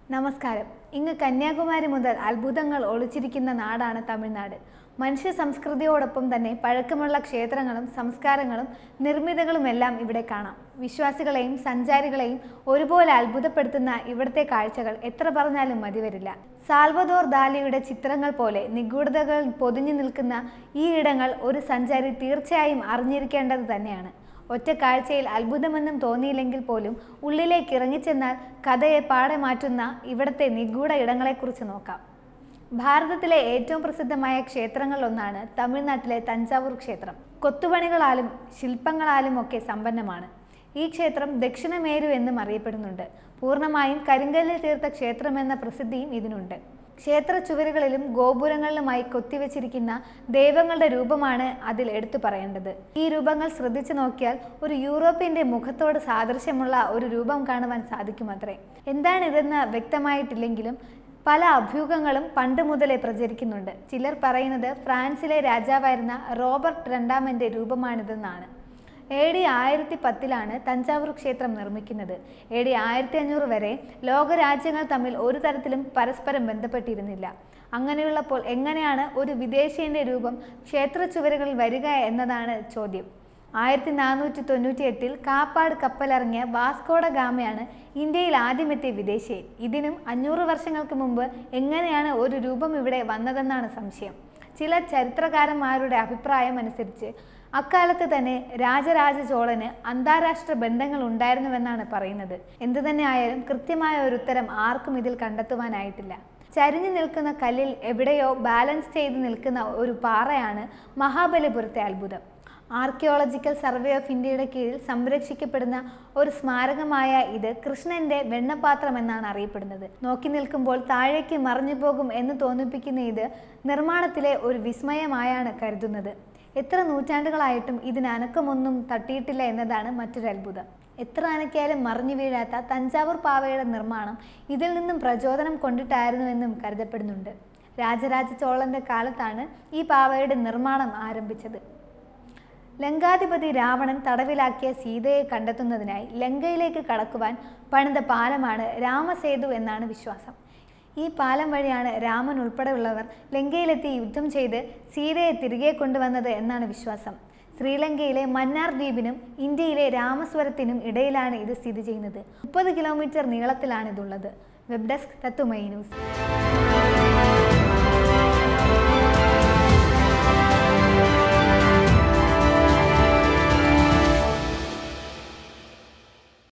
നമസ്കാരം ഇങ്ങ് കന്യാകുമാരി മുതൽ അത്ഭുതങ്ങൾ ഒളിച്ചിരിക്കുന്ന നാടാണ് തമിഴ്നാട് മനുഷ്യ സംസ്കൃതിയോടൊപ്പം തന്നെ പഴക്കമുള്ള ക്ഷേത്രങ്ങളും സംസ്കാരങ്ങളും നിർമ്മിതികളുമെല്ലാം ഇവിടെ കാണാം വിശ്വാസികളെയും സഞ്ചാരികളെയും ഒരുപോലെ അത്ഭുതപ്പെടുത്തുന്ന ഇവിടുത്തെ കാഴ്ചകൾ എത്ര പറഞ്ഞാലും മതിവരില്ല സാൽവദോർ ദാലിയുടെ ചിത്രങ്ങൾ പോലെ നിഗൂഢതകൾ പൊതിഞ്ഞു നിൽക്കുന്ന ഈ ഇടങ്ങൾ ഒരു സഞ്ചാരി തീർച്ചയായും അറിഞ്ഞിരിക്കേണ്ടത് തന്നെയാണ് ഒറ്റ കാഴ്ചയിൽ അത്ഭുതമെന്നും തോന്നിയില്ലെങ്കിൽ പോലും ഉള്ളിലേക്ക് ഇറങ്ങിച്ചെന്നാൽ കഥയെ പാടെ മാറ്റുന്ന ഇവിടുത്തെ നിഗൂഢ ഇടങ്ങളെക്കുറിച്ച് നോക്കാം ഭാരതത്തിലെ ഏറ്റവും പ്രസിദ്ധമായ ക്ഷേത്രങ്ങളിലൊന്നാണ് തമിഴ്നാട്ടിലെ തഞ്ചാവൂർ ക്ഷേത്രം കൊത്തുപണികളാലും ശില്പങ്ങളാലും ഒക്കെ സമ്പന്നമാണ് ഈ ക്ഷേത്രം ദക്ഷിണമേരു എന്നും അറിയപ്പെടുന്നുണ്ട് പൂർണ്ണമായും കരിങ്കല്ലിൽ തീർത്ത ക്ഷേത്രമെന്ന പ്രസിദ്ധിയും ഇതിനുണ്ട് ക്ഷേത്ര ചുവരുകളിലും ഗോപുരങ്ങളിലുമായി കൊത്തിവെച്ചിരിക്കുന്ന ദൈവങ്ങളുടെ രൂപമാണ് അതിൽ എടുത്തു പറയേണ്ടത് ഈ രൂപങ്ങൾ ശ്രദ്ധിച്ചു നോക്കിയാൽ ഒരു യൂറോപ്യന്റെ മുഖത്തോട് സാദൃശ്യമുള്ള ഒരു രൂപം കാണുവാൻ സാധിക്കുമത്രേ എന്താണിതെന്ന് വ്യക്തമായിട്ടില്ലെങ്കിലും പല അഭ്യൂഹങ്ങളും പണ്ട് മുതലേ പ്രചരിക്കുന്നുണ്ട് ചിലർ പറയുന്നത് ഫ്രാൻസിലെ രാജാവായിരുന്ന റോബർട്ട് രണ്ടാമന്റെ രൂപമാണിതെന്നാണ് എ ഡി ആയിരത്തി പത്തിലാണ് തഞ്ചാവൂർ ക്ഷേത്രം നിർമ്മിക്കുന്നത് എ ഡി ആയിരത്തി അഞ്ഞൂറ് വരെ ലോകരാജ്യങ്ങൾ തമ്മിൽ ഒരു തരത്തിലും പരസ്പരം ബന്ധപ്പെട്ടിരുന്നില്ല അങ്ങനെയുള്ളപ്പോൾ എങ്ങനെയാണ് ഒരു വിദേശീയന്റെ രൂപം ക്ഷേത്ര ചുവരുകളിൽ വരിക എന്നതാണ് ചോദ്യം ആയിരത്തി നാനൂറ്റി തൊണ്ണൂറ്റി എട്ടിൽ കാപ്പാട് കപ്പലിറങ്ങിയ വാസ്കോഡ ഗാമയാണ് ഇന്ത്യയിൽ ആദ്യമെത്തിയ വിദേശിയൻ ഇതിനും അഞ്ഞൂറ് വർഷങ്ങൾക്ക് മുമ്പ് എങ്ങനെയാണ് ഒരു രൂപം ഇവിടെ വന്നതെന്നാണ് സംശയം ചില ചരിത്രകാരന്മാരുടെ അഭിപ്രായം അനുസരിച്ച് അക്കാലത്ത് തന്നെ രാജരാജ ചോളന് അന്താരാഷ്ട്ര ബന്ധങ്ങൾ ഉണ്ടായിരുന്നുവെന്നാണ് പറയുന്നത് എന്തു തന്നെ ആയാലും കൃത്യമായ ഒരു ഉത്തരം ആർക്കും ഇതിൽ കണ്ടെത്തുവാനായിട്ടില്ല ചരിഞ്ഞു നിൽക്കുന്ന കല്ലിൽ എവിടെയോ ബാലൻസ് ചെയ്ത് നിൽക്കുന്ന ഒരു പാറയാണ് മഹാബലിപുരത്തെ അത്ഭുതം ആർക്കിയോളജിക്കൽ സർവേ ഓഫ് ഇന്ത്യയുടെ കീഴിൽ സംരക്ഷിക്കപ്പെടുന്ന ഒരു സ്മാരകമായ ഇത് കൃഷ്ണന്റെ വെണ്ണപാത്രം എന്നാണ് അറിയപ്പെടുന്നത് നോക്കി നിൽക്കുമ്പോൾ താഴേക്ക് മറിഞ്ഞു പോകും എന്ന് തോന്നിപ്പിക്കുന്ന ഇത് നിർമ്മാണത്തിലെ ഒരു വിസ്മയമായാണ് കരുതുന്നത് എത്ര നൂറ്റാണ്ടുകളായിട്ടും ഇതിന് അനക്കമൊന്നും തട്ടിയിട്ടില്ല എന്നതാണ് മറ്റൊരു അത്ഭുതം എത്ര അനക്കിയാലും മറിഞ്ഞു വീഴാത്ത തഞ്ചാവൂർ പാവയുടെ നിർമ്മാണം ഇതിൽ നിന്നും പ്രചോദനം കൊണ്ടിട്ടായിരുന്നുവെന്നും കരുതപ്പെടുന്നുണ്ട് രാജരാജ ചോളന്റെ കാലത്താണ് ഈ പാവയുടെ നിർമ്മാണം ആരംഭിച്ചത് ലങ്കാധിപതി രാവണൻ തടവിലാക്കിയ സീതയെ കണ്ടെത്തുന്നതിനായി ലങ്കയിലേക്ക് കടക്കുവാൻ പണിത പാലമാണ് രാമസേതു എന്നാണ് വിശ്വാസം ഈ പാലം വഴിയാണ് രാമൻ ഉൾപ്പെടെയുള്ളവർ ലങ്കയിലെത്തി യുദ്ധം ചെയ്ത് സീതയെ തിരികെ കൊണ്ടുവന്നത് എന്നാണ് വിശ്വാസം ശ്രീലങ്കയിലെ മന്നാർ ദ്വീപിനും ഇന്ത്യയിലെ രാമസ്വരത്തിനും ഇടയിലാണ് ഇത് സ്ഥിതി ചെയ്യുന്നത് മുപ്പത് കിലോമീറ്റർ നീളത്തിലാണ് ഇതുള്ളത് വെബ് ഡെസ്ക് തത്തുമൈ ന്യൂസ്